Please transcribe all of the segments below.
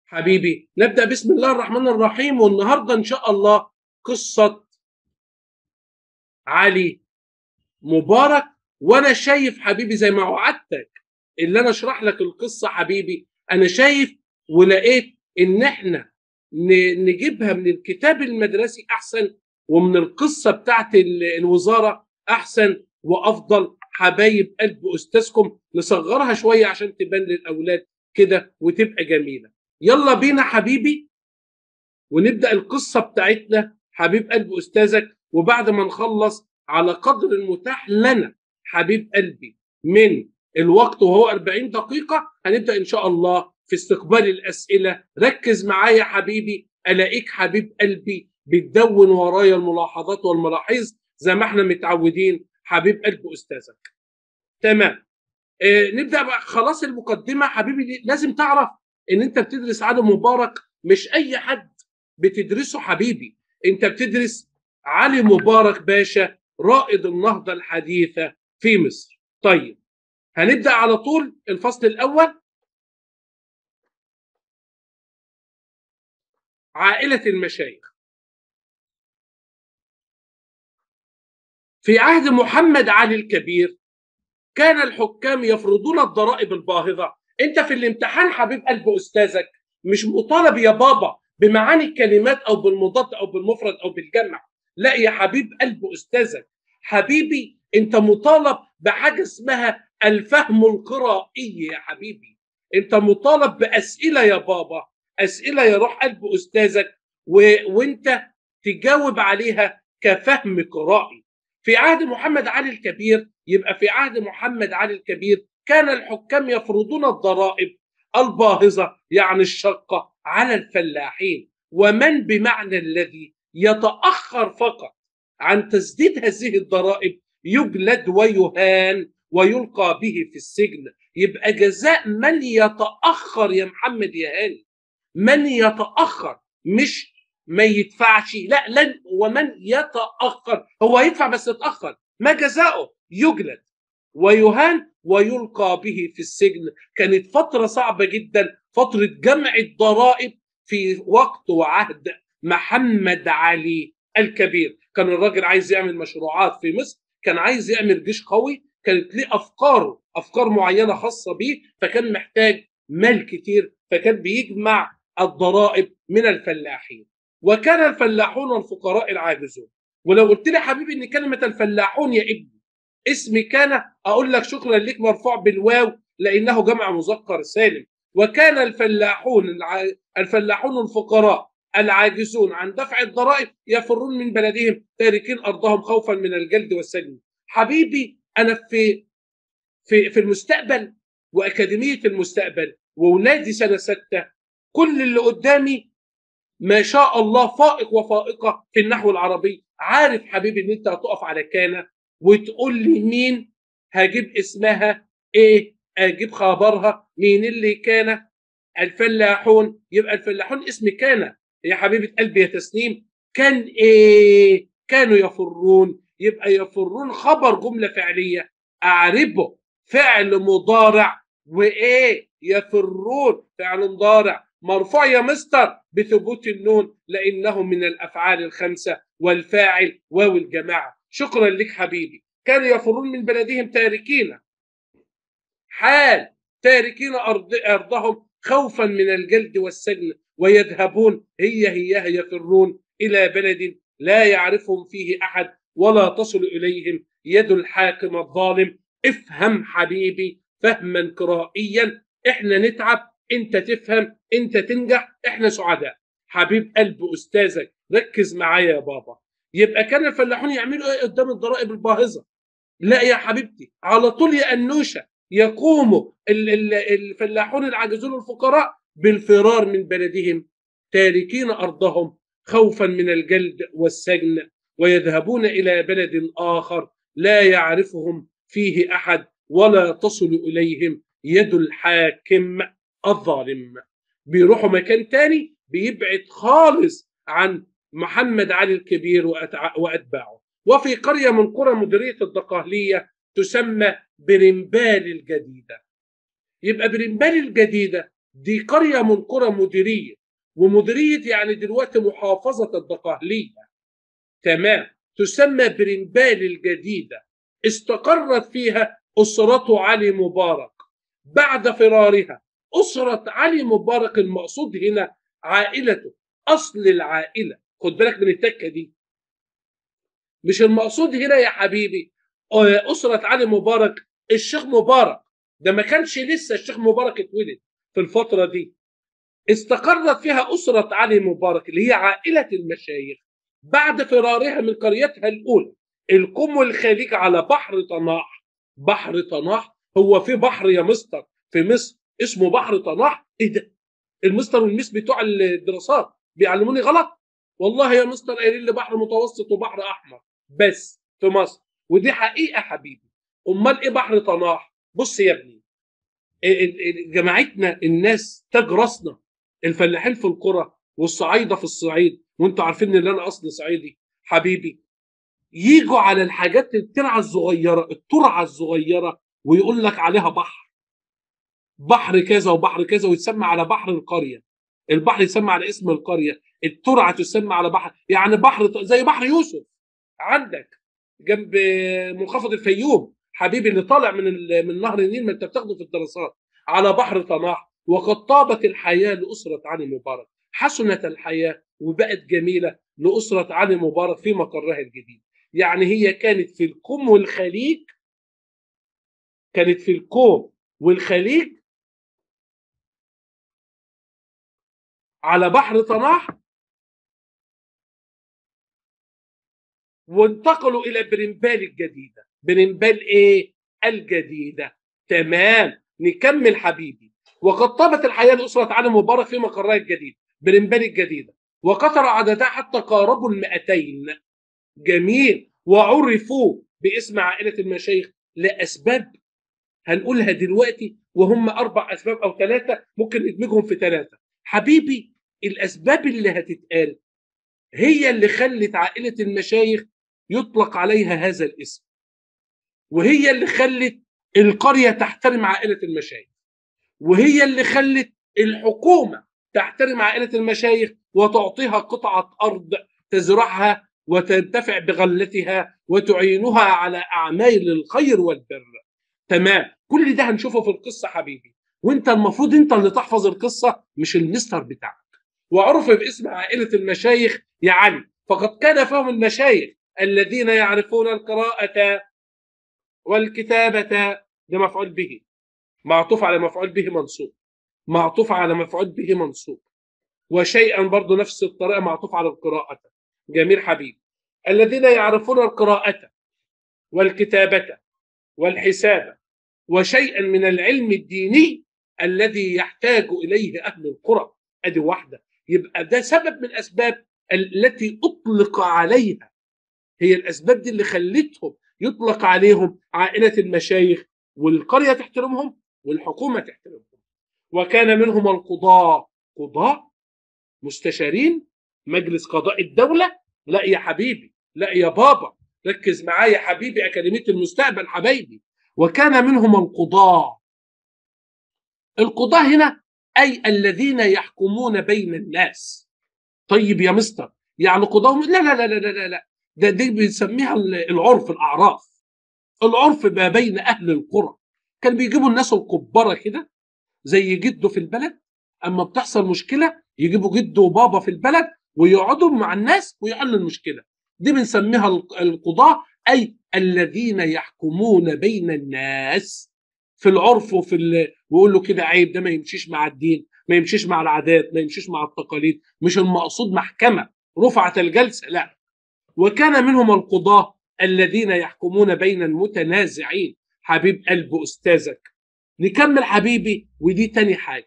حبيبي نبدأ بسم الله الرحمن الرحيم والنهاردة إن شاء الله قصة علي مبارك وأنا شايف حبيبي زي ما وعدتك اللي أنا أشرح لك القصة حبيبي أنا شايف ولقيت إن إحنا ن- نجيبها من الكتاب المدرسي أحسن ومن القصة بتاعت ال- الوزارة أحسن وأفضل حبايب قلب أستاذكم نصغرها شوية عشان تبان للأولاد كده وتبقى جميلة يلا بينا حبيبي ونبدأ القصة بتاعتنا حبيب قلب أستاذك وبعد ما نخلص على قدر المتاح لنا حبيب قلبي من الوقت وهو 40 دقيقة هنبدأ إن شاء الله في استقبال الأسئلة ركز معايا حبيبي ألاقيك حبيب قلبي بتدون ورايا الملاحظات والملاحظ زي ما احنا متعودين حبيب قلب أستاذك تمام آه نبدأ بقى خلاص المقدمة حبيبي دي لازم تعرف ان انت بتدرس علي مبارك مش اي حد بتدرسه حبيبي انت بتدرس علي مبارك باشا رائد النهضة الحديثة في مصر طيب هنبدأ على طول الفصل الأول عائلة المشايخ في عهد محمد علي الكبير كان الحكام يفرضون الضرائب الباهظة انت في الامتحان حبيب قلب استاذك مش مطالب يا بابا بمعاني الكلمات او بالمضاد او بالمفرد او بالجمع لا يا حبيب قلب استاذك حبيبي انت مطالب بحاجه اسمها الفهم القرائي يا حبيبي انت مطالب باسئله يا بابا اسئله يا روح قلب استاذك و... وانت تجاوب عليها كفهم قرائي في عهد محمد علي الكبير يبقى في عهد محمد علي الكبير كان الحكام يفرضون الضرائب الباهظة يعني الشقة على الفلاحين ومن بمعنى الذي يتأخر فقط عن تسديد هذه الضرائب يجلد ويهان ويلقى به في السجن يبقى جزاء من يتأخر يا محمد يا هاني من يتأخر مش ما يدفعش لا لن ومن يتأخر هو يدفع بس يتأخر ما جزاؤه يجلد ويهان ويلقى به في السجن كانت فترة صعبة جدا فترة جمع الضرائب في وقت وعهد محمد علي الكبير كان الراجل عايز يعمل مشروعات في مصر كان عايز يعمل جيش قوي كانت ليه أفكاره أفكار معينة خاصة بيه فكان محتاج مال كتير فكان بيجمع الضرائب من الفلاحين وكان الفلاحون الفقراء العاجزون ولو قلت لي حبيبي ان كلمه الفلاحون يا ابني اسم كان اقول لك شكرا لك مرفوع بالواو لانه جمع مذكر سالم وكان الفلاحون الع... الفلاحون الفقراء العاجزون عن دفع الضرائب يفرون من بلدهم تاركين ارضهم خوفا من الجلد والسجن حبيبي انا في في في المستقبل واكاديميه المستقبل واولادي سنه سته كل اللي قدامي ما شاء الله فائق وفائقه في النحو العربي عارف حبيبي ان انت هتقف على كان وتقول لي مين هجيب اسمها ايه اجيب خبرها مين اللي كان الفلاحون يبقى الفلاحون اسم كان يا حبيبه قلبي يا تسنيم كان ايه كانوا يفرون يبقى يفرون خبر جمله فعليه اعربه فعل مضارع وايه يفرون فعل مضارع مرفوع يا مستر بثبوت النون لانه من الافعال الخمسه والفاعل واو الجماعه شكرا لك حبيبي كانوا يفرون من بلدهم تاركين حال تاركين أرض ارضهم خوفا من الجلد والسجن ويذهبون هي هي يفرون الى بلد لا يعرفهم فيه احد ولا تصل اليهم يد الحاكم الظالم افهم حبيبي فهما قرائيا احنا نتعب انت تفهم انت تنجح احنا سعداء حبيب قلب استاذك ركز معايا يا بابا يبقى كان الفلاحون يعملوا ايه قدام الضرائب الباهظه لا يا حبيبتي على طول يا انوشه يقوم الفلاحون العاجزون الفقراء بالفرار من بلدهم تاركين ارضهم خوفا من الجلد والسجن ويذهبون الى بلد اخر لا يعرفهم فيه احد ولا تصل اليهم يد الحاكم الظالم بيروحوا مكان تاني بيبعد خالص عن محمد علي الكبير واتباعه وفي قريه من قرى مديريه الدقهليه تسمى برمبال الجديده يبقى برمبال الجديده دي قريه من قرى مديريه ومديريه يعني دلوقتي محافظه الدقهليه تمام تسمى برنبال الجديده استقرت فيها اسرته علي مبارك بعد فرارها اسره علي مبارك المقصود هنا عائلته اصل العائله خد بالك من التكه دي مش المقصود هنا يا حبيبي اسره علي مبارك الشيخ مبارك ده ما كانش لسه الشيخ مبارك اتولد في الفتره دي استقرت فيها اسره علي مبارك اللي هي عائله المشايخ بعد فرارها من قريتها الاولى القم والخليج على بحر طناح بحر طناح هو في بحر يا مستر في مصر اسمه بحر طناح ايه ده المستر والميس بتوع الدراسات بيعلموني غلط والله يا مستر قايلين لي بحر متوسط وبحر احمر بس في مصر ودي حقيقه حبيبي امال ايه بحر طناح بص يا ابني جماعتنا الناس تاج راسنا الفلاحين في القرى والصعايده في الصعيد وانتوا عارفين ان انا اصلي صعيدي حبيبي يجوا على الحاجات الترعه الصغيره الترعه الصغيره ويقول لك عليها بحر بحر كذا وبحر كذا ويتسمى على بحر القريه البحر يسمى على اسم القريه الترعه تسمى على بحر يعني بحر زي بحر يوسف عندك جنب منخفض الفيوم حبيبي اللي طالع من من نهر النيل ما انت بتاخده في الدراسات على بحر طناح وقد طابت الحياه لاسره علي مبارك حسنت الحياه وبقت جميله لاسره علي مبارك في مقرها الجديد يعني هي كانت في الكوم والخليج كانت في الكوم والخليج على بحر طناح وانتقلوا الى برنبال الجديده برنبال ايه الجديده تمام نكمل حبيبي وقد طابت الحياه لاسره علي مبارك في مقرها الجديد برنبال الجديده وكثر عددها حتى قاربوا المئتين جميل وعرفوا باسم عائله المشايخ لاسباب هنقولها دلوقتي وهم اربع اسباب او ثلاثه ممكن ندمجهم في ثلاثه حبيبي الاسباب اللي هتتقال هي اللي خلت عائله المشايخ يطلق عليها هذا الاسم وهي اللي خلت القريه تحترم عائله المشايخ وهي اللي خلت الحكومه تحترم عائله المشايخ وتعطيها قطعه ارض تزرعها وتنتفع بغلتها وتعينها على اعمال الخير والبر تمام كل ده هنشوفه في القصه حبيبي وانت المفروض انت اللي تحفظ القصه مش المستر بتاعك وعرف باسم عائله المشايخ يا علي فقد كان فهم المشايخ الذين يعرفون القراءة والكتابة ده مفعول به معطوف على مفعول به منصوب معطوف على مفعول به منصوب وشيئا برضو نفس الطريقة معطوف على القراءة جميل حبيب الذين يعرفون القراءة والكتابة والحساب وشيئا من العلم الديني الذي يحتاج إليه أهل القرى أدي واحدة يبقى ده سبب من الأسباب التي أطلق عليها هي الاسباب دي اللي خلتهم يطلق عليهم عائله المشايخ والقريه تحترمهم والحكومه تحترمهم وكان منهم القضاة قضاة مستشارين مجلس قضاء الدولة لا يا حبيبي لا يا بابا ركز معايا يا حبيبي أكاديمية المستقبل حبايبي وكان منهم القضاة القضاة هنا أي الذين يحكمون بين الناس طيب يا مستر يعني قضاة لا لا لا لا لا, لا. ده دي بنسميها العرف الاعراف العرف ما بين اهل القرى كان بيجيبوا الناس الكباره كده زي جده في البلد اما بتحصل مشكله يجيبوا جده وبابا في البلد ويقعدوا مع الناس ويحلوا المشكله دي بنسميها القضاه اي الذين يحكمون بين الناس في العرف وفي ال... ويقول له كده عيب ده ما يمشيش مع الدين ما يمشيش مع العادات ما يمشيش مع التقاليد مش المقصود محكمه رفعت الجلسه لا وكان منهم القضاة الذين يحكمون بين المتنازعين حبيب قلب أستاذك نكمل حبيبي ودي تاني حاجة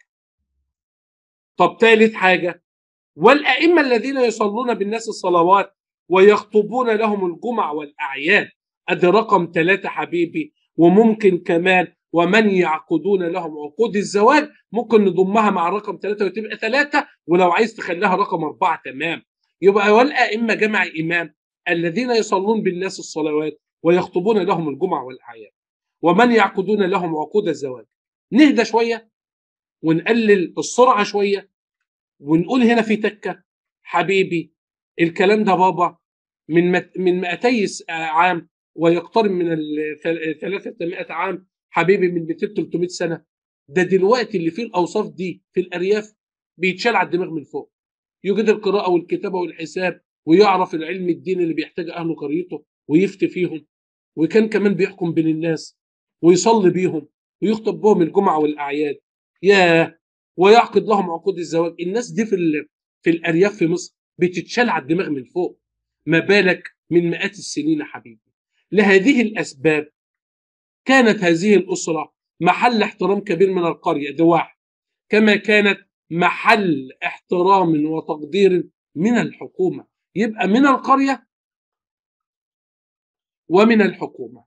طب تالت حاجة والأئمة الذين يصلون بالناس الصلوات ويخطبون لهم الجمع والأعياد أدي رقم ثلاثة حبيبي وممكن كمان ومن يعقدون لهم عقود الزواج ممكن نضمها مع رقم ثلاثة وتبقى ثلاثة ولو عايز تخليها رقم أربعة تمام يبقى والأئمة جمع إمام الذين يصلون بالناس الصلوات ويخطبون لهم الجمعة والأعياد ومن يعقدون لهم عقود الزواج نهدى شوية ونقلل السرعه شويه ونقول هنا في تكه حبيبي الكلام ده بابا من مت من 200 عام ويقترب من ال 300 عام حبيبي من 200 300 سنه ده دلوقتي اللي فيه الاوصاف دي في الارياف بيتشال على الدماغ من فوق يوجد القراءه والكتابه والحساب ويعرف العلم الدين اللي بيحتاج اهل قريته ويفتي فيهم وكان كمان بيحكم بين الناس ويصلي بيهم ويخطب بهم الجمعه والاعياد ياه ويعقد لهم عقود الزواج الناس دي في في الارياف في مصر بتتشال على الدماغ من فوق ما بالك من مئات السنين يا حبيبي لهذه الاسباب كانت هذه الاسره محل احترام كبير من القريه ده واحد كما كانت محل احترام وتقدير من الحكومه يبقى من القريه ومن الحكومه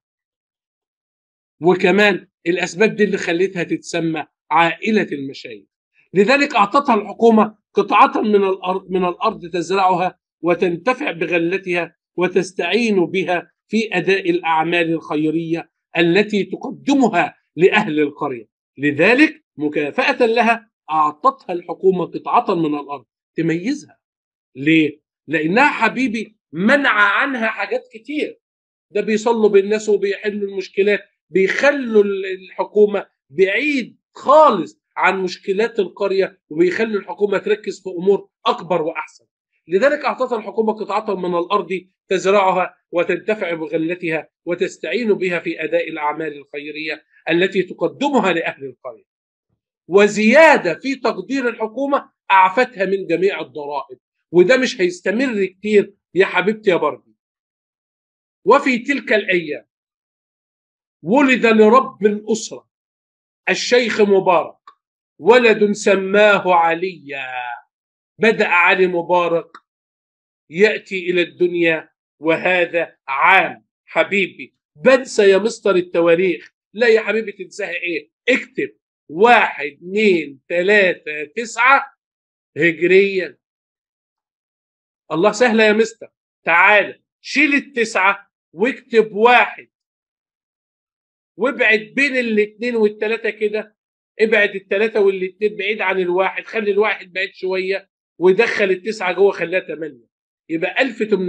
وكمان الاسباب دي اللي خلتها تتسمى عائله المشايخ لذلك اعطتها الحكومه قطعه من الارض من الارض تزرعها وتنتفع بغلتها وتستعين بها في اداء الاعمال الخيريه التي تقدمها لاهل القريه لذلك مكافاه لها اعطتها الحكومه قطعه من الارض تميزها ليه لانها حبيبي منع عنها حاجات كتير ده بيصلوا بالناس وبيحلوا المشكلات بيخلوا الحكومه بعيد خالص عن مشكلات القريه وبيخلوا الحكومه تركز في امور اكبر واحسن لذلك اعطتها الحكومه قطعه من الارض تزرعها وتنتفع بغلتها وتستعين بها في اداء الاعمال الخيريه التي تقدمها لاهل القريه. وزياده في تقدير الحكومه اعفتها من جميع الضرائب وده مش هيستمر كتير يا حبيبتي يا بردي. وفي تلك الايام ولد لرب الاسره الشيخ مبارك ولد سماه عليا بدأ علي مبارك يأتي إلى الدنيا وهذا عام حبيبي بنسى يا مستر التواريخ لا يا حبيبي تنساها ايه اكتب واحد اثنين ثلاثة تسعة هجريا الله سهلة يا مستر تعالى شيل التسعة واكتب واحد وابعد بين الاثنين والثلاثة كده ابعد الثلاثة والاثنين بعيد عن الواحد خلي الواحد بعيد شوية ودخل التسعة جوه خلاها 8 يبقى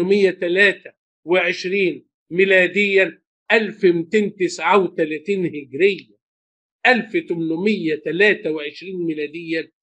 1823 ميلاديا 1239 هجريا 1823 ميلاديا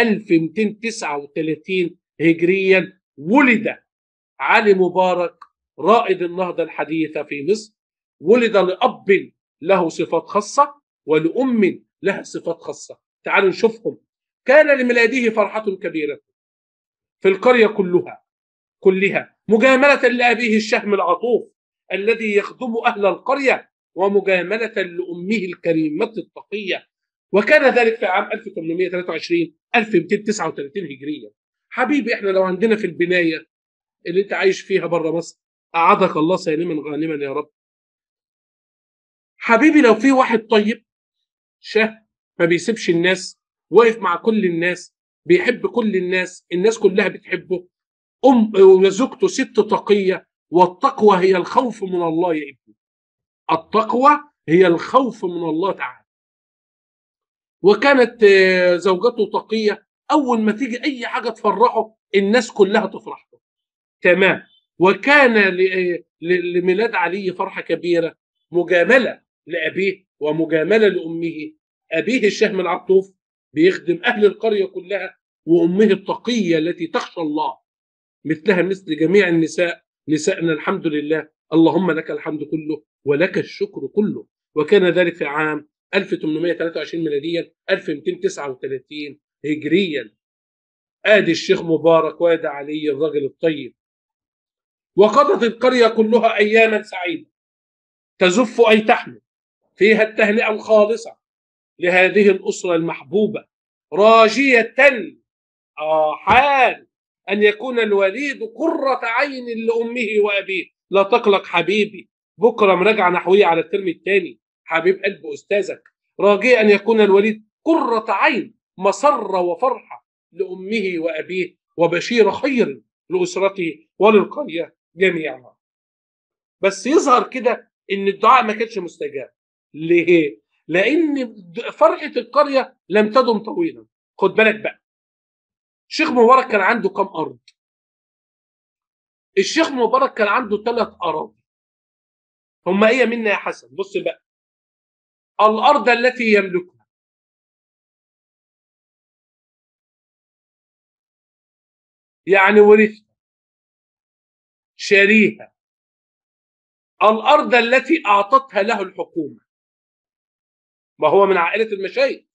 1239 هجريا ولد علي مبارك رائد النهضة الحديثة في مصر ولد لأب له صفات خاصة ولأم لها صفات خاصة تعالوا نشوفهم كان لميلاده فرحة كبيرة في القرية كلها كلها مجاملة لأبيه الشهم العطوف الذي يخدم أهل القرية ومجاملة لأمه الكريمة التقية وكان ذلك في عام 1823 1239 هجرية حبيبي احنا لو عندنا في البناية اللي انت عايش فيها بره مصر أعادك الله سالما غانما يا رب حبيبي لو في واحد طيب شه ما بيسيبش الناس واقف مع كل الناس بيحب كل الناس الناس كلها بتحبه أم وزوجته ست تقية والتقوى هي الخوف من الله يا ابني التقوى هي الخوف من الله تعالى وكانت زوجته تقية أول ما تيجي أي حاجة تفرحه الناس كلها تفرح له تمام وكان لميلاد علي فرحة كبيرة مجاملة لأبيه ومجاملة لأمه أبيه الشهم العطوف بيخدم أهل القرية كلها وأمه التقية التي تخشى الله مثلها مثل جميع النساء نسائنا الحمد لله اللهم لك الحمد كله ولك الشكر كله وكان ذلك في عام 1823 ميلاديا 1239 هجريا ادي الشيخ مبارك وادي علي الرجل الطيب وقضت القريه كلها اياما سعيده تزف اي تحمل فيها التهنئه الخالصه لهذه الاسره المحبوبه راجيه آه حال أن يكون الوليد قرة عين لأمه وأبيه لا تقلق حبيبي بكرة مراجعة نحوية على الترم الثاني حبيب قلب أستاذك راجي أن يكون الوليد قرة عين مسرة وفرحة لأمه وأبيه وبشير خير لأسرته وللقرية جميعا بس يظهر كده إن الدعاء ما كانش مستجاب ليه؟ لان فرحه القريه لم تدم طويلا خد بالك بقى الشيخ مبارك كان عنده كم ارض الشيخ مبارك كان عنده ثلاث اراضي هم ايه منا يا حسن بص بقى الارض التي يملكها يعني ورثها شاريها الارض التي اعطتها له الحكومه ما هو من عائله المشايخ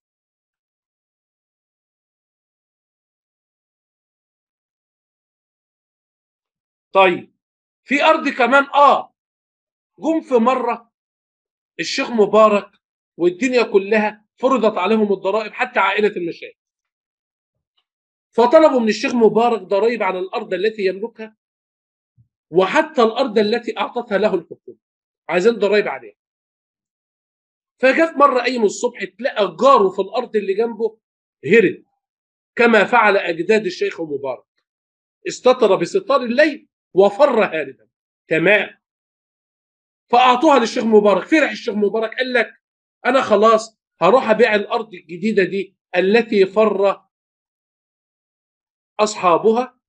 طيب في ارض كمان اه جم في مره الشيخ مبارك والدنيا كلها فرضت عليهم الضرائب حتى عائله المشايخ فطلبوا من الشيخ مبارك ضرائب على الارض التي يملكها وحتى الارض التي اعطتها له الحكومه عايزين ضرائب عليها فجت مره قايم الصبح تلاقى جاره في الارض اللي جنبه هرب كما فعل اجداد الشيخ مبارك استتر بستار الليل وفر هاربا تمام فاعطوها للشيخ مبارك فرح الشيخ مبارك قال لك انا خلاص هروح ابيع الارض الجديده دي التي فر اصحابها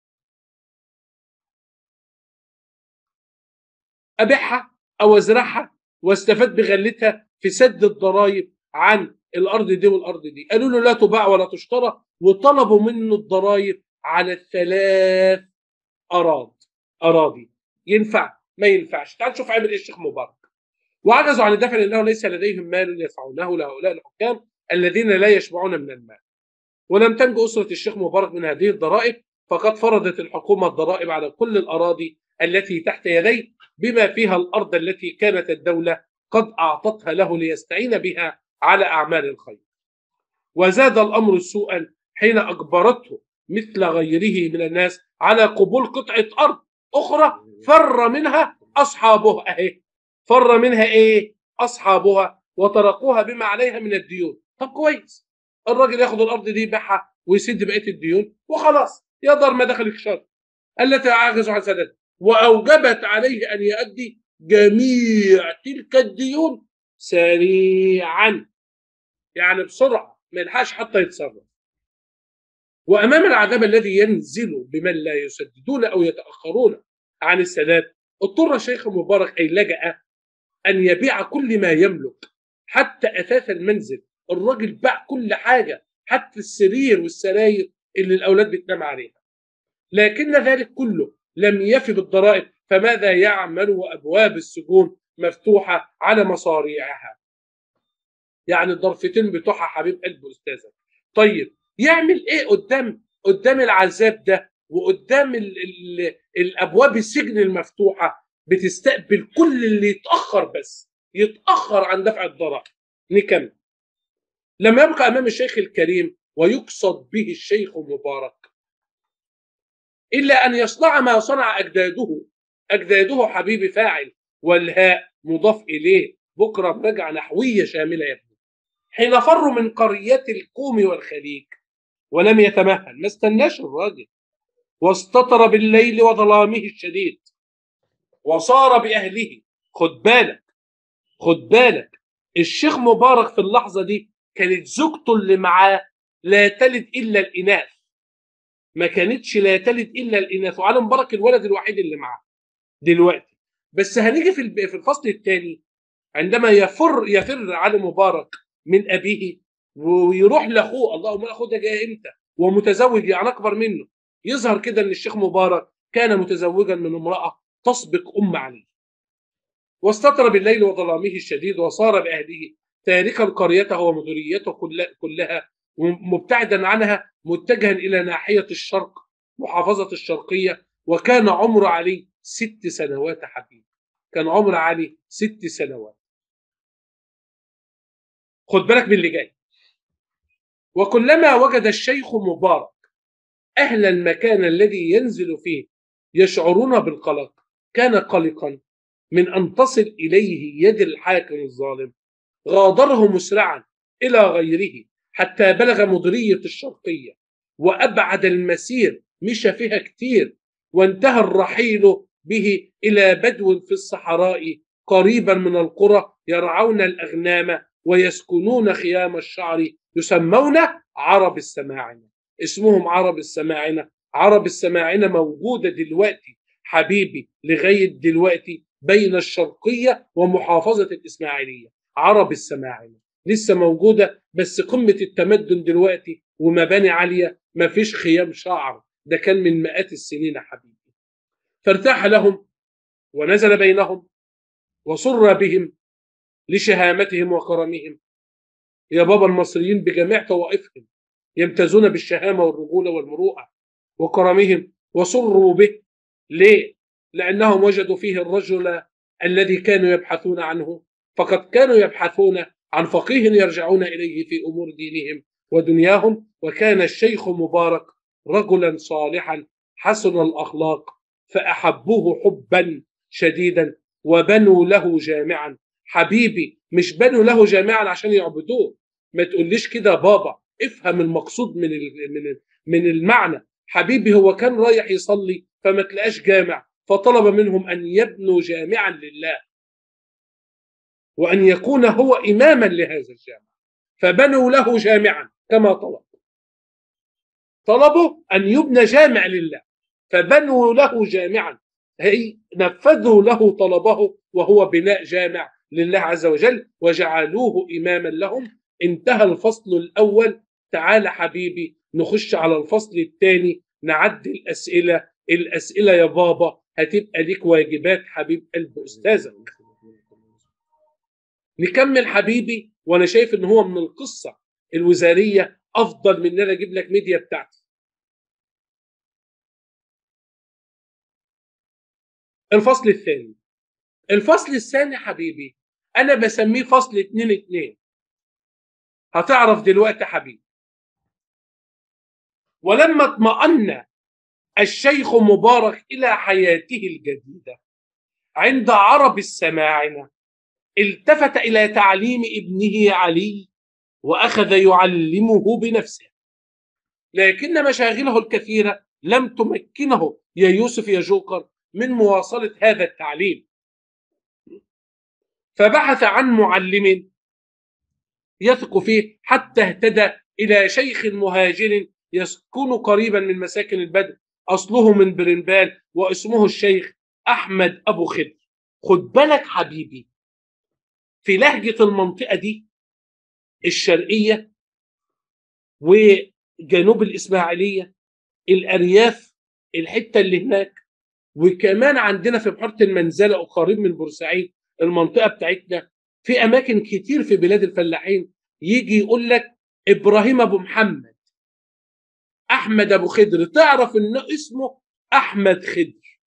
ابيعها او ازرعها واستفاد بغلتها في سد الضرائب عن الارض دي والارض دي قالوا له لا تباع ولا تشترى وطلبوا منه الضرائب على الثلاث اراضي اراضي ينفع ما ينفعش تعال نشوف عمل ايه الشيخ مبارك وعجزوا عن الدفع لانه ليس لديهم مال يدفعونه لهؤلاء الحكام الذين لا يشبعون من المال ولم تنجو اسره الشيخ مبارك من هذه الضرائب فقد فرضت الحكومه الضرائب على كل الاراضي التي تحت يديه بما فيها الارض التي كانت الدوله قد اعطتها له ليستعين بها على اعمال الخير. وزاد الامر سوءا حين اجبرته مثل غيره من الناس على قبول قطعه ارض اخرى فر منها اصحابها اهي فر منها ايه؟ اصحابها وتركوها بما عليها من الديون. طب كويس الراجل ياخد الارض دي يبيعها ويسد بقيه الديون وخلاص يقدر ما دخلك شر التي عاجز عن سددها واوجبت عليه ان يؤدي جميع تلك الديون سريعا يعني بسرعه ما يلحقش حتى يتصرف وامام العذاب الذي ينزل بمن لا يسددون او يتاخرون عن السداد اضطر الشيخ مبارك اي لجا ان يبيع كل ما يملك حتى اثاث المنزل الراجل باع كل حاجه حتى السرير والسراير اللي الاولاد بتنام عليها لكن ذلك كله لم يفي بالضرائب فماذا يعمل وابواب السجون مفتوحه على مصاريعها يعني الضرفتين بتوعها حبيب قلب استاذك طيب يعمل ايه قدام قدام العذاب ده وقدام ال ال الابواب السجن المفتوحه بتستقبل كل اللي يتاخر بس يتاخر عن دفع الضرائب نكمل لم يبقى امام الشيخ الكريم ويقصد به الشيخ مبارك الا ان يصنع ما صنع اجداده اجداده حبيبي فاعل والهاء مضاف اليه بكره مراجعه نحويه شامله يا ابني حين فروا من قريات الكوم والخليج ولم يتمهل ما استناش الراجل واستتر بالليل وظلامه الشديد وصار باهله خد بالك خد بالك الشيخ مبارك في اللحظه دي كانت زوجته اللي معاه لا تلد الا الاناث ما كانتش لا تلد الا الاناث وعلي مبارك الولد الوحيد اللي معاه دلوقتي بس هنيجي في في الفصل الثاني عندما يفر يفر علي مبارك من ابيه ويروح لاخوه اللهم اخوه ده جاي امتى ومتزوج يعني اكبر منه يظهر كده ان الشيخ مبارك كان متزوجا من امراه تسبق ام علي واستتر بالليل وظلامه الشديد وصار باهله تاركا قريته ومديريته كلها مبتعدا عنها متجها الى ناحيه الشرق محافظه الشرقيه وكان عمر علي ست سنوات حبيبي كان عمر علي ست سنوات خد بالك من اللي جاي وكلما وجد الشيخ مبارك أهل المكان الذي ينزل فيه يشعرون بالقلق كان قلقا من أن تصل إليه يد الحاكم الظالم غادره مسرعا إلى غيره حتى بلغ مديرية الشرقية وأبعد المسير مشى فيها كتير وانتهى الرحيل به إلى بدو في الصحراء قريبا من القرى يرعون الأغنام ويسكنون خيام الشعر يسمون عرب السماعنة اسمهم عرب السماعنة عرب السماعنة موجودة دلوقتي حبيبي لغاية دلوقتي بين الشرقية ومحافظة الإسماعيلية عرب السماعنة لسه موجودة بس قمة التمدن دلوقتي ومباني عالية ما فيش خيام شعر ده كان من مئات السنين يا حبيبي فارتاح لهم ونزل بينهم وسر بهم لشهامتهم وكرمهم يا بابا المصريين بجميع طوائفهم يمتازون بالشهامة والرجولة والمروءة وكرمهم وسروا به ليه؟ لأنهم وجدوا فيه الرجل الذي كانوا يبحثون عنه فقد كانوا يبحثون عن فقيه يرجعون إليه في أمور دينهم ودنياهم وكان الشيخ مبارك رجلا صالحا حسن الأخلاق فأحبوه حبا شديدا وبنوا له جامعا حبيبي مش بنوا له جامعا عشان يعبدوه ما تقوليش كده بابا افهم المقصود من من من المعنى حبيبي هو كان رايح يصلي فما تلاقاش جامع فطلب منهم ان يبنوا جامعا لله وان يكون هو اماما لهذا الجامع فبنوا له جامعا كما طلب طلبوا ان يبنى جامع لله فبنوا له جامعا هي نفذوا له طلبه وهو بناء جامع لله عز وجل وجعلوه إماما لهم انتهى الفصل الأول تعال حبيبي نخش على الفصل الثاني نعدي الأسئلة الأسئلة يا بابا هتبقى ليك واجبات حبيب قلب أستاذك نكمل حبيبي وأنا شايف إن هو من القصة الوزارية أفضل من إن أنا أجيب لك ميديا بتاعتي الفصل الثاني الفصل الثاني حبيبي انا بسميه فصل اتنين اتنين هتعرف دلوقتي حبيبي ولما اطمأن الشيخ مبارك الى حياته الجديده عند عرب السماعنه التفت الى تعليم ابنه علي واخذ يعلمه بنفسه لكن مشاغله الكثيره لم تمكنه يا يوسف يا جوكر من مواصله هذا التعليم فبحث عن معلم يثق فيه حتى اهتدى الى شيخ مهاجر يسكن قريبا من مساكن البدر اصله من برنبال واسمه الشيخ احمد ابو خضر خد بالك حبيبي في لهجه المنطقه دي الشرقيه وجنوب الاسماعيليه الارياف الحته اللي هناك وكمان عندنا في بحيره المنزله وقريب من بورسعيد المنطقه بتاعتنا في اماكن كتير في بلاد الفلاحين يجي يقول لك ابراهيم ابو محمد احمد ابو خضر تعرف ان اسمه احمد خضر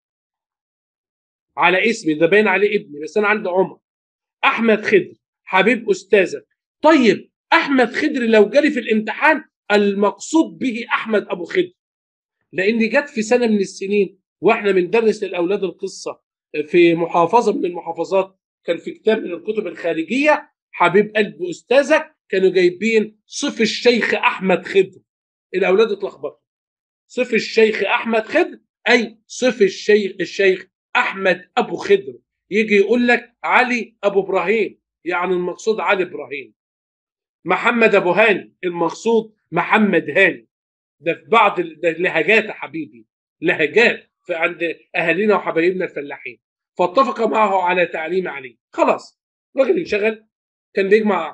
على اسمي ده باين عليه ابني بس انا عندي عمر احمد خضر حبيب استاذك طيب احمد خضر لو جالي في الامتحان المقصود به احمد ابو خضر لان جت في سنه من السنين واحنا بندرس للاولاد القصه في محافظه من المحافظات كان في كتاب من الكتب الخارجيه حبيب قلب استاذك كانوا جايبين صف الشيخ احمد خضر الاولاد اتلخبطوا صف الشيخ احمد خضر اي صف الشيخ الشيخ احمد ابو خضر يجي يقول لك علي ابو ابراهيم يعني المقصود علي ابراهيم محمد ابو هاني المقصود محمد هاني ده في بعض اللهجات يا حبيبي لهجات في عند اهالينا وحبايبنا الفلاحين فاتفق معه على تعليم علي خلاص راجل انشغل كان بيجمع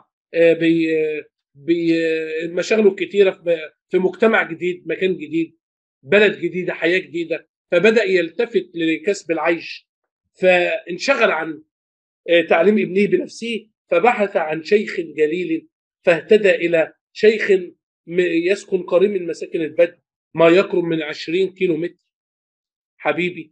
بي مشاغله الكتيره في مجتمع جديد مكان جديد بلد جديده حياه جديده فبدا يلتفت لكسب العيش فانشغل عن تعليم ابنه بنفسه فبحث عن شيخ جليل فاهتدى الى شيخ يسكن قريب من مساكن البدو ما يقرب من 20 كيلو متر حبيبي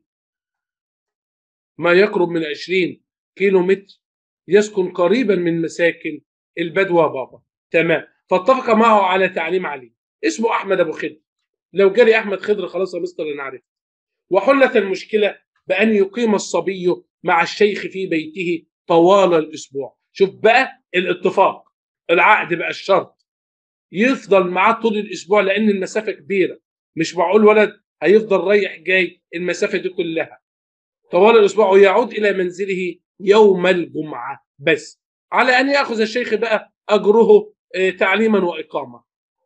ما يقرب من 20 كيلو متر يسكن قريبا من مساكن البدو بابا تمام فاتفق معه على تعليم علي اسمه احمد ابو خضر لو جالي احمد خضر خلاص يا مستر انا عرفت وحلت المشكله بان يقيم الصبي مع الشيخ في بيته طوال الاسبوع شوف بقى الاتفاق العقد بقى الشرط يفضل معاه طول الاسبوع لان المسافه كبيره مش معقول ولد هيفضل رايح جاي المسافه دي كلها طوال الاسبوع ويعود الى منزله يوم الجمعه بس على ان ياخذ الشيخ بقى اجره آه، تعليما واقامه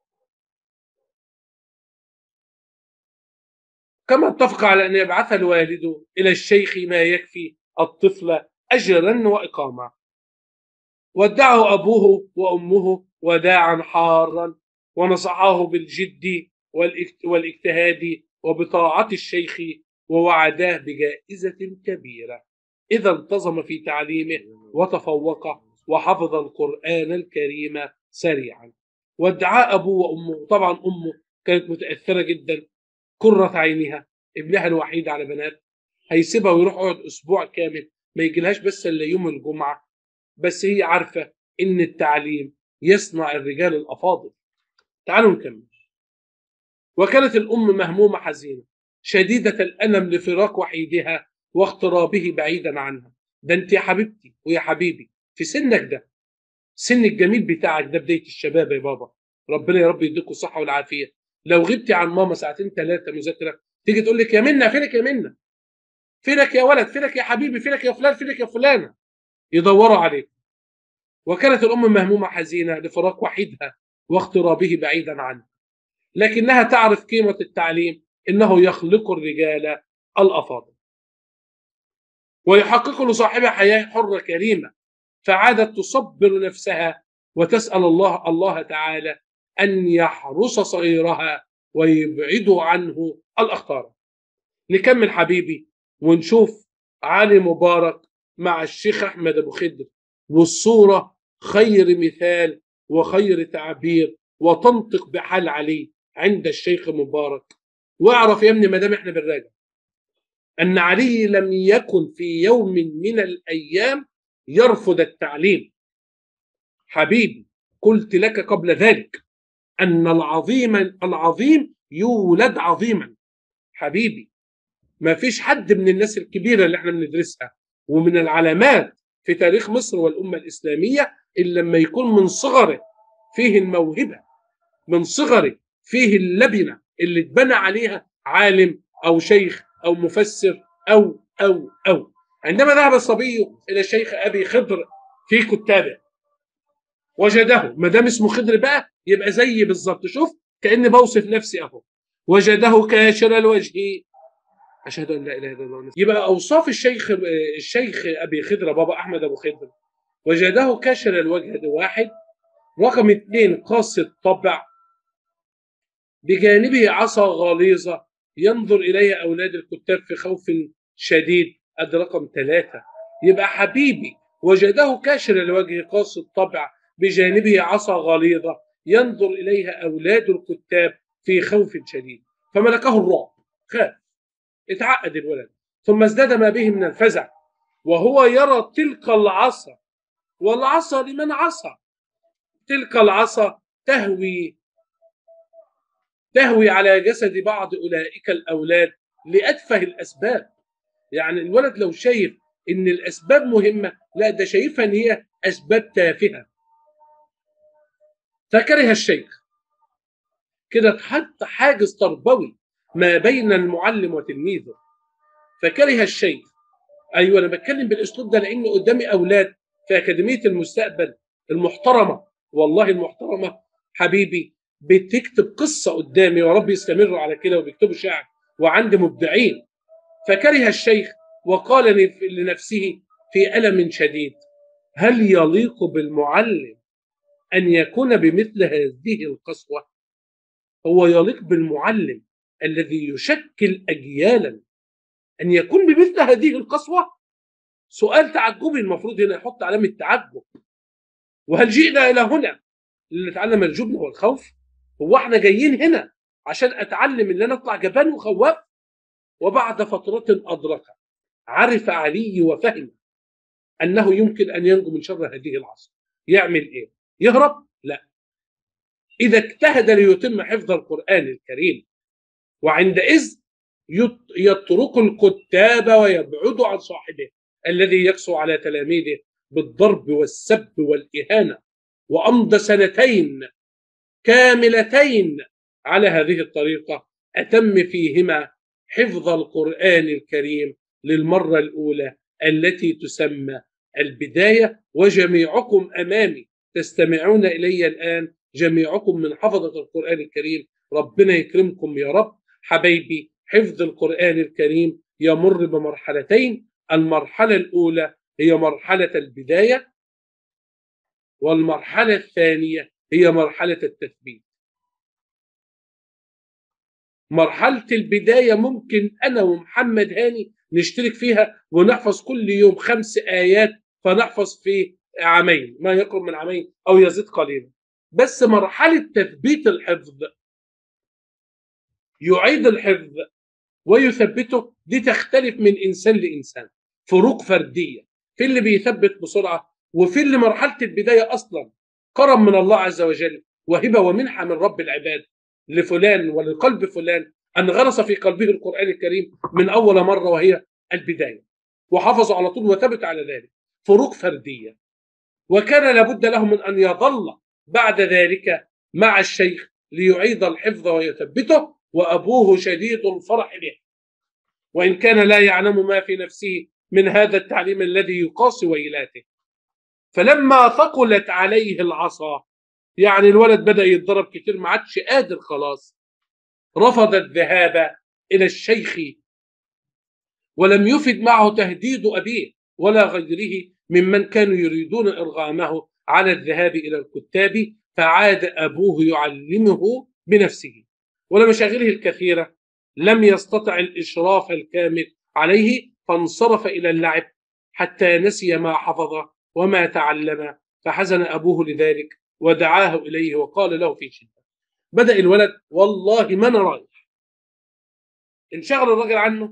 كما اتفق على ان يبعث الوالد الى الشيخ ما يكفي الطفل اجرا واقامه ودعه ابوه وامه وداعا حارا ونصحاه بالجد والاجتهاد وبطاعه الشيخ ووعداه بجائزه كبيره اذا انتظم في تعليمه وتفوق وحفظ القران الكريم سريعا وادعاه ابوه وامه طبعا امه كانت متاثره جدا قرة عينها ابنها الوحيد على بنات هيسيبها ويروح يقعد اسبوع كامل ما يجيلهاش بس الا يوم الجمعه بس هي عارفه ان التعليم يصنع الرجال الافاضل تعالوا نكمل وكانت الام مهمومه حزينه شديده الالم لفراق وحيدها واغترابه بعيدا عنها ده انت يا حبيبتي ويا حبيبي في سنك ده سن الجميل بتاعك ده بدايه الشباب يا بابا ربنا يا رب يديكم الصحه والعافيه لو غبتي عن ماما ساعتين ثلاثه مذاكره تيجي تقول لك يا منى فينك يا منى فينك يا ولد فينك يا حبيبي فينك يا فلان فينك يا فلانه يدوروا عليك وكانت الام مهمومه حزينه لفراق وحيدها واغترابه بعيدا عنه لكنها تعرف قيمه التعليم انه يخلق الرجال الافاضل ويحقق لصاحبها حياه حره كريمه فعادت تصبر نفسها وتسال الله الله تعالى ان يحرس صغيرها ويبعده عنه الاخطار نكمل حبيبي ونشوف علي مبارك مع الشيخ احمد ابو خضر والصوره خير مثال وخير تعبير وتنطق بحال علي عند الشيخ مبارك واعرف يا ابني ما دام احنا بنراجع ان علي لم يكن في يوم من الايام يرفض التعليم حبيبي قلت لك قبل ذلك ان العظيم العظيم يولد عظيما حبيبي ما فيش حد من الناس الكبيره اللي احنا بندرسها ومن العلامات في تاريخ مصر والامه الاسلاميه الا لما يكون من صغره فيه الموهبه من صغره فيه اللبنه اللي اتبنى عليها عالم او شيخ او مفسر او او او عندما ذهب الصبي الى الشيخ ابي خضر في كتابه وجده ما دام اسمه خضر بقى يبقى زيي بالظبط شوف كاني بوصف نفسي اهو وجده كاشر الوجه اشهد ان لا اله الا الله يبقى اوصاف الشيخ الشيخ ابي خضر بابا احمد ابو خضر وجده كاشر الوجه ده واحد رقم اثنين قاس الطبع بجانبه عصا غليظه ينظر اليها اولاد الكتاب في خوف شديد ادي رقم ثلاثه يبقى حبيبي وجده كاشر الوجه قاس الطبع بجانبه عصا غليظه ينظر اليها اولاد الكتاب في خوف شديد فملكه الرعب خاف اتعقد الولد ثم ازداد ما به من الفزع وهو يرى تلك العصا والعصا لمن عصى تلك العصا تهوي تهوي على جسد بعض اولئك الاولاد لاتفه الاسباب يعني الولد لو شايف ان الاسباب مهمه لا ده شايفها ان هي اسباب تافهه فكره الشيخ كده اتحط حاجز تربوي ما بين المعلم وتلميذه فكره الشيخ ايوه انا بتكلم بالاسلوب ده لان قدامي اولاد في اكاديميه المستقبل المحترمه والله المحترمه حبيبي بتكتب قصه قدامي يا رب يستمروا على كده وبيكتبوا شعر وعندي مبدعين فكره الشيخ وقال لنفسه في الم شديد هل يليق بالمعلم ان يكون بمثل هذه القسوه هو يليق بالمعلم الذي يشكل اجيالا ان يكون بمثل هذه القسوه سؤال تعجبي المفروض هنا يحط علامه تعجب وهل جئنا الى هنا لنتعلم الجبن والخوف هو احنا جايين هنا عشان اتعلم ان انا اطلع جبان وخواف وبعد فترة أدرك عرف علي وفهم أنه يمكن أن ينجو من شر هذه العصر يعمل إيه؟ يهرب؟ لا إذا اجتهد ليتم حفظ القرآن الكريم وعندئذ يترك الكتاب ويبعد عن صاحبه الذي يقسو على تلاميذه بالضرب والسب والإهانة وأمضى سنتين كاملتين على هذه الطريقة أتم فيهما حفظ القرآن الكريم للمرة الأولى التي تسمى البداية وجميعكم أمامي تستمعون إلي الآن جميعكم من حفظة القرآن الكريم ربنا يكرمكم يا رب حبايبي حفظ القرآن الكريم يمر بمرحلتين المرحلة الأولى هي مرحلة البداية والمرحلة الثانية هي مرحلة التثبيت مرحلة البداية ممكن أنا ومحمد هاني نشترك فيها ونحفظ كل يوم خمس آيات فنحفظ في عامين ما يقرب من عامين أو يزيد قليلا بس مرحلة تثبيت الحفظ يعيد الحفظ ويثبته دي تختلف من إنسان لإنسان فروق فردية في اللي بيثبت بسرعة وفي اللي مرحلة البداية أصلا كرم من الله عز وجل وهبة ومنحة من رب العباد لفلان ولقلب فلان أن غرس في قلبه القرآن الكريم من أول مرة وهي البداية وحافظوا على طول وثبت على ذلك فروق فردية وكان لابد له من أن يظل بعد ذلك مع الشيخ ليعيد الحفظ ويثبته وأبوه شديد الفرح به وإن كان لا يعلم ما في نفسه من هذا التعليم الذي يقاسي ويلاته فلما ثقلت عليه العصا يعني الولد بدأ يتضرب كتير ما عادش قادر خلاص رفض الذهاب إلى الشيخ ولم يفد معه تهديد أبيه ولا غيره ممن كانوا يريدون إرغامه على الذهاب إلى الكتاب فعاد أبوه يعلمه بنفسه ولمشاغله الكثيرة لم يستطع الإشراف الكامل عليه فانصرف إلى اللعب حتى نسي ما حفظ وما تعلم فحزن أبوه لذلك ودعاه إليه وقال له في شدة بدأ الولد والله ما أنا رايح انشغل الراجل عنه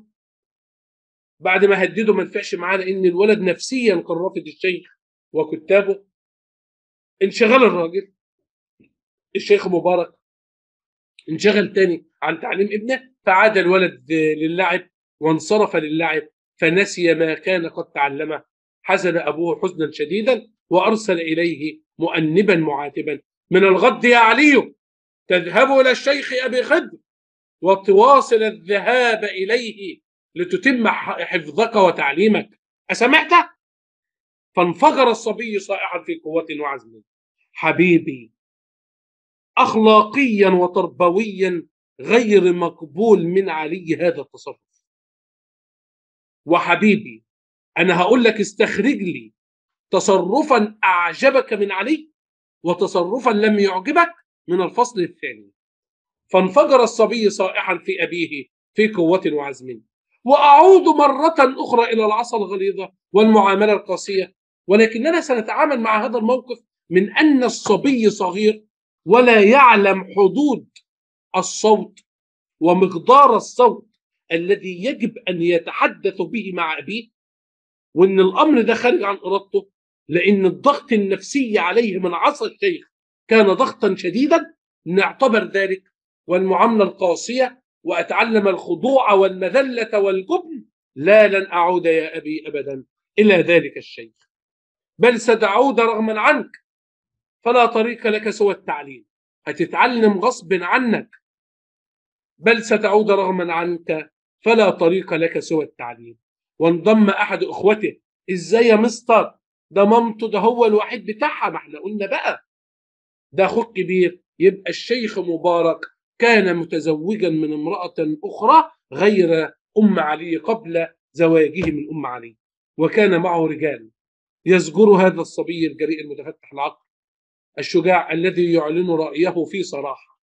بعد ما هدده ما نفعش معاه لأن الولد نفسيا كان رافض الشيخ وكتابه انشغل الراجل الشيخ مبارك انشغل تاني عن تعليم ابنه فعاد الولد للعب وانصرف للعب فنسي ما كان قد تعلمه حزن أبوه حزنا شديدا وأرسل إليه مؤنبا معاتبا من الغد يا علي تذهب إلى الشيخ أبي خدر وتواصل الذهاب إليه لتتم حفظك وتعليمك أسمعت؟ فانفجر الصبي صائحا في قوة وعزم حبيبي أخلاقيا وتربويا غير مقبول من علي هذا التصرف وحبيبي أنا هقول لك استخرج لي تصرفا أعجبك من علي وتصرفا لم يعجبك من الفصل الثاني فانفجر الصبي صائحا في أبيه في قوة وعزم وأعود مرة أخرى إلى العصا الغليظة والمعاملة القاسية ولكننا سنتعامل مع هذا الموقف من أن الصبي صغير ولا يعلم حدود الصوت ومقدار الصوت الذي يجب أن يتحدث به مع أبيه وأن الأمر ده خارج عن إرادته لأن الضغط النفسي عليه من عصا الشيخ كان ضغطا شديدا نعتبر ذلك والمعاملة القاسية وأتعلم الخضوع والمذلة والجبن لا لن أعود يا أبي أبدا إلى ذلك الشيخ بل ستعود رغما عنك فلا طريق لك سوى التعليم هتتعلم غصب عنك بل ستعود رغما عنك فلا طريق لك سوى التعليم وانضم أحد إخوته إزاي يا مستر ده مامته ده هو الوحيد بتاعها ما احنا قلنا بقى ده أخوك كبير يبقى الشيخ مبارك كان متزوجا من امرأة أخرى غير أم علي قبل زواجه من أم علي وكان معه رجال يزجر هذا الصبي الجريء المتفتح العقل الشجاع الذي يعلن رأيه في صراحة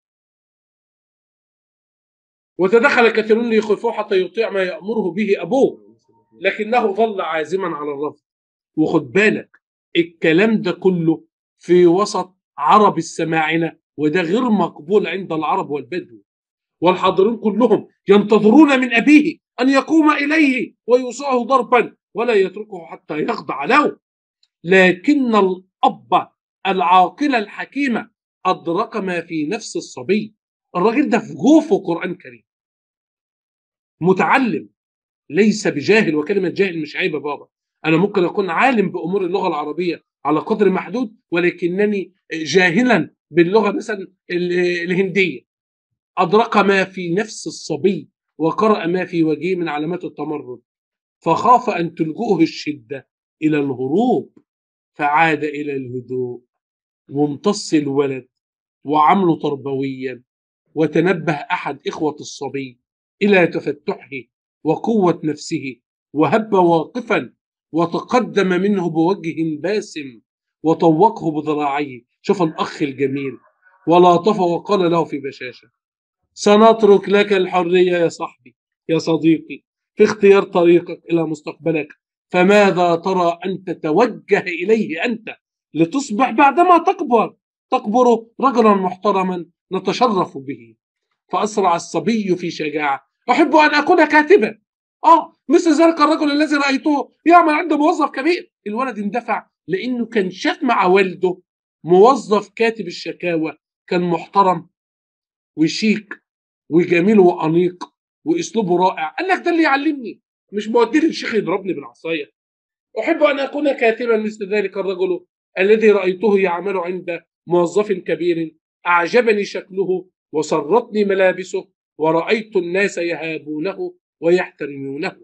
وتدخل كثيرون ليخفوه حتى يطيع ما يأمره به أبوه لكنه ظل عازما على الرفض وخد بالك الكلام ده كله في وسط عرب السماعنة وده غير مقبول عند العرب والبدو والحاضرين كلهم ينتظرون من أبيه أن يقوم إليه ويوسعه ضربا ولا يتركه حتى يخضع له لكن الأب العاقلة الحكيمة أدرك ما في نفس الصبي الراجل ده في جوفه قرآن كريم متعلم ليس بجاهل وكلمة جاهل مش عيبة بابا أنا ممكن أكون عالم بأمور اللغة العربية على قدر محدود ولكنني جاهلا باللغة مثلا الهندية أدرك ما في نفس الصبي وقرأ ما في وجهه من علامات التمرد فخاف أن تلجؤه الشدة إلى الهروب فعاد إلى الهدوء وامتص الولد وعمله تربويا وتنبه أحد إخوة الصبي إلى تفتحه وقوة نفسه وهب واقفا وتقدم منه بوجه باسم وطوقه بذراعيه شوف الأخ الجميل ولاطفه وقال له في بشاشة سنترك لك الحرية يا صاحبي يا صديقي في اختيار طريقك إلى مستقبلك فماذا ترى أن تتوجه إليه أنت لتصبح بعدما تكبر تكبر رجلا محترما نتشرف به فأسرع الصبي في شجاعة أحب أن أكون كاتبا آه مثل ذلك الرجل الذي رأيته يعمل عند موظف كبير الولد اندفع لأنه كان شاف مع والده موظف كاتب الشكاوى كان محترم وشيك وجميل وأنيق وأسلوبه رائع قال لك ده اللي يعلمني مش موديني الشيخ يضربني بالعصاية أحب أن أكون كاتبا مثل ذلك الرجل الذي رأيته يعمل عند موظف كبير أعجبني شكله وسرتني ملابسه ورأيت الناس يهابونه ويحترمونه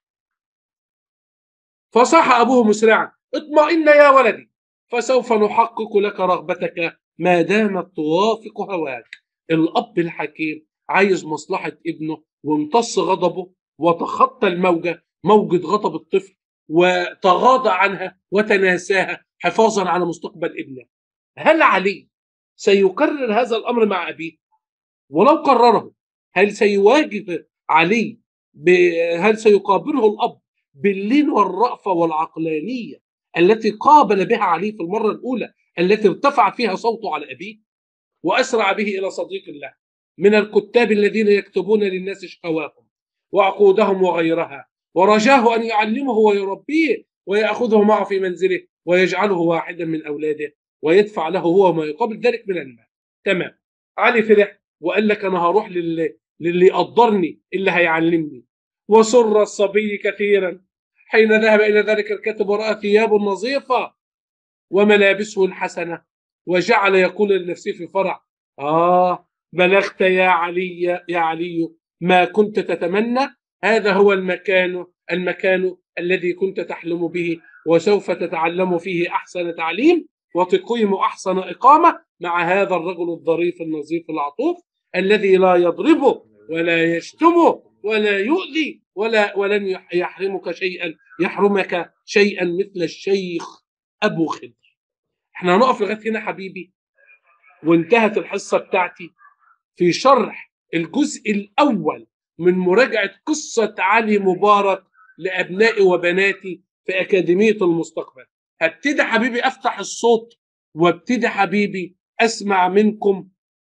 فصاح أبوه مسرعا اطمئن يا ولدي فسوف نحقق لك رغبتك ما دامت توافق هواك الأب الحكيم عايز مصلحة ابنه وامتص غضبه وتخطى الموجة موجة غضب الطفل وتغاضى عنها وتناساها حفاظا على مستقبل ابنه هل علي سيكرر هذا الأمر مع أبيه ولو قرره هل سيواجه علي هل سيقابله الأب باللين والرأفة والعقلانية التي قابل بها علي في المرة الأولى التي ارتفع فيها صوته على أبيه وأسرع به إلى صديق الله من الكتاب الذين يكتبون للناس شكواهم وعقودهم وغيرها ورجاه أن يعلمه ويربيه ويأخذه معه في منزله ويجعله واحدا من أولاده ويدفع له هو ما يقابل ذلك من المال تمام علي فرح وقال لك أنا هروح للي, للي يقدرني اللي هيعلمني وسر الصبي كثيرا حين ذهب إلى ذلك الكاتب ورأى ثيابه النظيفة وملابسه الحسنة وجعل يقول لنفسه في فرح آه بلغت يا علي يا علي ما كنت تتمنى هذا هو المكان المكان الذي كنت تحلم به وسوف تتعلم فيه أحسن تعليم وتقيم أحسن إقامة مع هذا الرجل الظريف النظيف العطوف الذي لا يضربه ولا يشتمه ولا يؤذي ولا ولن يحرمك شيئا يحرمك شيئا مثل الشيخ أبو خضر احنا هنقف لغاية هنا حبيبي وانتهت الحصة بتاعتي في شرح الجزء الأول من مراجعة قصة علي مبارك لأبنائي وبناتي في أكاديمية المستقبل هبتدي حبيبي أفتح الصوت وابتدي حبيبي أسمع منكم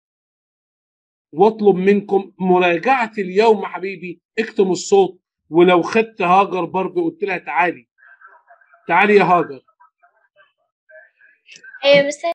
واطلب منكم مراجعة اليوم حبيبي اكتم الصوت ولو خدت هاجر برضه قلت لها تعالي تعالي يا هاجر ايوه بس